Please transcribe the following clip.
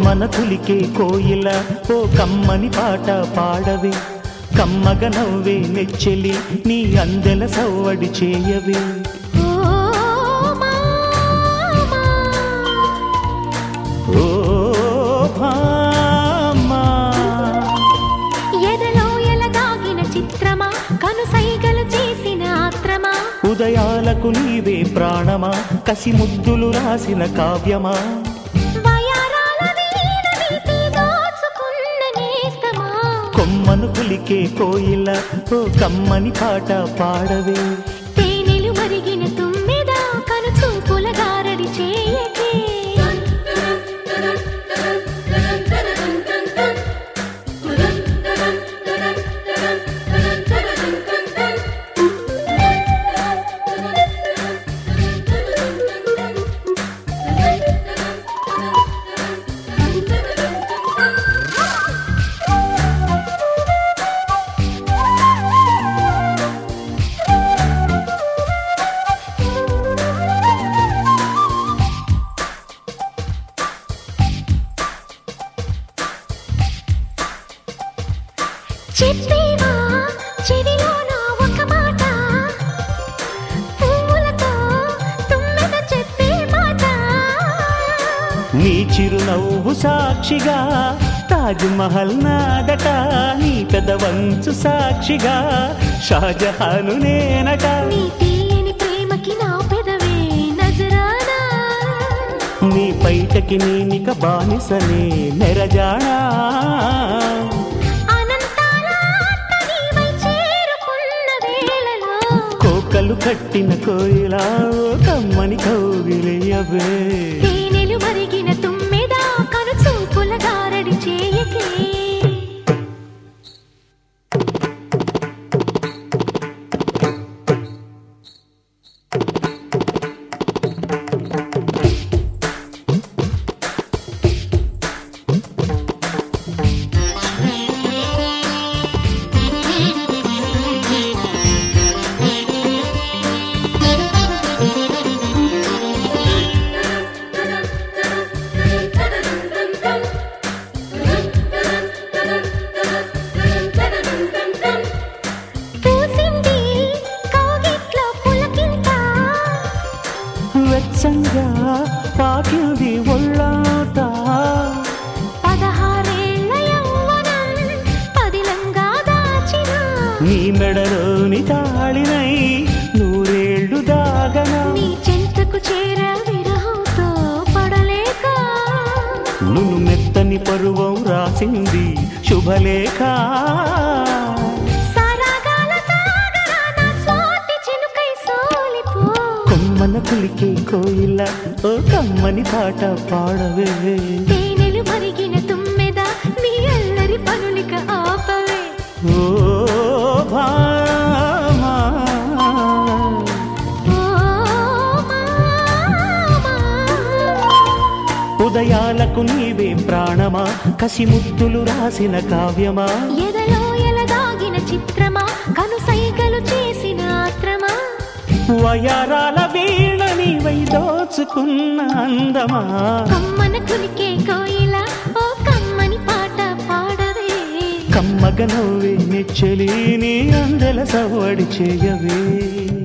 కొమ్మన కులికే కోయిల ఓ కమ్మని పాట పాడవే కమ్మగ నవ్వే నెచ్చెలి నీ అందెల సవ్వడి చేయవే ఓ మామా ఓ భామా ఎదలో ఎలగాగిన చిత్రమా కనుసైగలు చేసిన ఆత్రమా ఉదయాలకు నీవే ప్రాణమా కసి ముద్దులు రాసిన కావ్యమా వయారాల వీణ నీతి దోచుకున్న నేస్తమా కొమ్మను కులికే కోయిల ఓ కమ్మని పాట పాడవే తేనెలు మరిగిన తుమ్మెద కను చూపుల గారడి చేయకే చెప్పేవా చెవిలో నా ఒక మాట పువ్వులతో తుమ్మెద చెప్పే మాట నీ చిరునవ్వు సాక్షిగా తాజ్ మహల్ నాదట నీ పెదవంచు సాక్షిగా షాజహాను నేనట నీ తీయని ప్రేమకి నా పెదవే నజరానా నీ పైటకి నేనిక బానిసనే నెరజాడా అనంతాల ఆత్మ నీవై చేరుకున్న వేళలో కోకలు కట్టిన కోయిలా ఓ కమ్మని కౌగిలియవే తేనెలు మరిగిన తుమ్మెద కను చూపుల గారడి చేయకే పూసింది కౌగిట్లో పులకింత వెచ్చంగా పాకింది ఒళ్ళాట పదహారేళ్ల యవ్వనం పదిలంగా దాచిన నీ మెడలోని తాళినై నూరేళ్లు దాగనా నీ చెంతకు చేర విరహంతో పడలేక నును మెత్తని పరువం రాసింది శుభలేఖ సరాగాల సాగరాన స్వాతి చినుకై సోలిపో కొమ్మన కులికే కోయిల ఓ కమ్మని పాట పాడవే తేనెలు మరిగిన తుమ్మెద నీ అల్లరి పనులిక ఆపవే ఓ భామా ఓ మామా ఉదయాలకు నీవే ప్రాణమా కసి ముద్దులు రాసిన కావ్యమా ఎదలో ఎలదాగిన చిత్రమా కనుసైగలు చేసిన ఆత్రమా వయారాల వీణ నీవై దోచుకున్న అందమా కమ్మన కులికే కోయిల ఓ కమ్మని పాట పాడవే కమ్మగ నవ్వే నెచ్చలి నీ అందెల సవ్వడి చేయవే